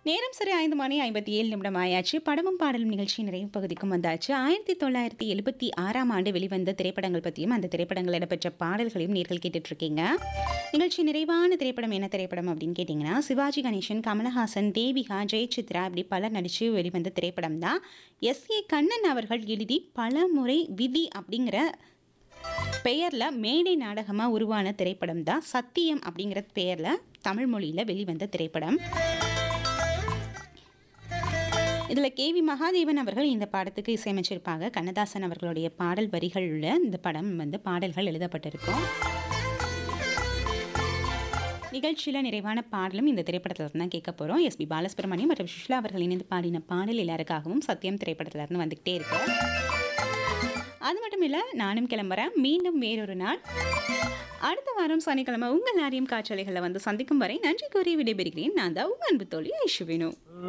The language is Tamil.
நேரம் சரி ஐந்து மணி ஐம்பத்தி ஏழு நிமிடம் ஆயாச்சு படமும் பாடலும் நிகழ்ச்சி நிறைவு பகுதிக்கும் வந்தாச்சு ஆயிரத்தி தொள்ளாயிரத்தி எழுபத்தி ஆறாம் ஆண்டு வெளிவந்த திரைப்படங்கள் பற்றியும் அந்த திரைப்படங்கள் இடம்பெற்ற பாடல்களையும் நேர்கள் கேட்டுட்டு இருக்கீங்க நிகழ்ச்சி நிறைவான திரைப்படம் என்ன திரைப்படம் அப்படின்னு கேட்டிங்கன்னா சிவாஜி கணேசன் கமலஹாசன் தேவிகா ஜெயசித்ரா இப்படி பலர் நடித்து வெளிவந்த திரைப்படம் தான் எஸ் ஏ கண்ணன் அவர்கள் எழுதி பல முறை விதி அப்படிங்கிற பெயரில் மேடை நாடகமாக உருவான திரைப்படம் தான் சத்தியம் அப்படிங்கிற பெயரில் தமிழ் மொழியில் வெளிவந்த திரைப்படம் இதில் கேவி மகாதேவன் அவர்கள் இந்த படத்துக்கு இசையமைச்சிருப்பாங்க கண்ணதாசன் அவர்களுடைய பாடல் வரிகளில் இந்த படம் வந்து பாடல்கள் எழுதப்பட்டிருக்கும் நிகழ்ச்சியில் நிறைவான பாடலும் இந்த திரைப்படத்தில் இருந்து தான் கேட்க போகிறோம் எஸ்பி பாலசுப்ரமணியம் மற்றும் சுஷ்லா அவர்கள் இணைந்து பாடின பாடல் எல்லாருக்காகவும் சத்தியம் திரைப்படத்துல இருந்து வந்துக்கிட்டே இருக்கு அது மட்டும் இல்லை நானும் கிளம்புறேன் மீண்டும் வேறொரு நாள் அடுத்த வாரம் சனிக்கிழமை உங்கள் எல்லாரையும் காற்றலைகளை வந்து சந்திக்கும் வரை நன்றி கூறி விடைபெறுகிறேன் நான் தான் உங்கள் அன்பு தோழி ஐஷுவினு